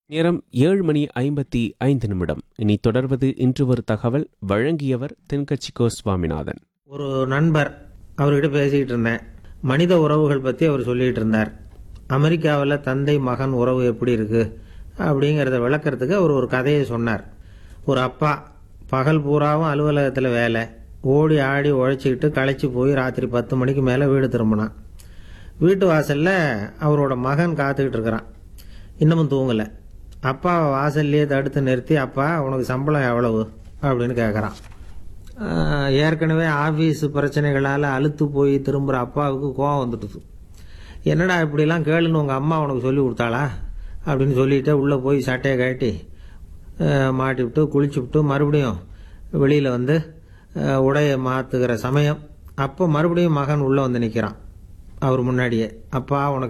நேரம் ஏழு மணி ஐம்பத்தி ஐந்து நிமிடம் இனி தொடர்வது இன்று ஒரு தகவல் வழங்கியவர் தென்கட்சிக்கோ சுவாமிநாதன் ஒரு நண்பர் அவர்கிட்ட பேசிக்கிட்டு இருந்தேன் மனித உறவுகள் பற்றி அவர் சொல்லிகிட்டு இருந்தார் அமெரிக்காவில் தந்தை மகன் உறவு எப்படி இருக்கு அப்படிங்கிறத விளக்கறதுக்கு அவர் ஒரு கதையை சொன்னார் ஒரு அப்பா பகல் பூராவும் அலுவலகத்தில் வேலை ஓடி ஆடி உழைச்சிக்கிட்டு களைச்சி போய் ராத்திரி பத்து மணிக்கு மேலே வீடு திரும்பினான் வீட்டு வாசலில் அவரோட மகன் காத்துக்கிட்டு இருக்கிறான் இன்னமும் தூங்கலை அப்பாவை வாசல்லையே தடுத்து நிறுத்தி அப்பா உனக்கு சம்பளம் எவ்வளவு அப்படின்னு கேட்குறான் ஆஹ் ஏற்கனவே ஆஃபீஸ் பிரச்சனைகளால் அலுத்து போய் திரும்புகிற அப்பாவுக்கு கோவம் வந்துடுது என்னடா இப்படிலாம் கேளுன்னு உங்கள் அம்மா உனக்கு சொல்லி கொடுத்தாளா அப்படின்னு சொல்லிட்டு உள்ளே போய் சட்டையை கட்டி மாட்டி விட்டு குளிச்சு விட்டு மறுபடியும் வெளியில் வந்து ஆஹ் உடையை மாற்றுகிற சமயம் அப்போ மறுபடியும் மகன் உள்ளே வந்து நிற்கிறான் அவர் முன்னாடியே அப்பா உனக்கு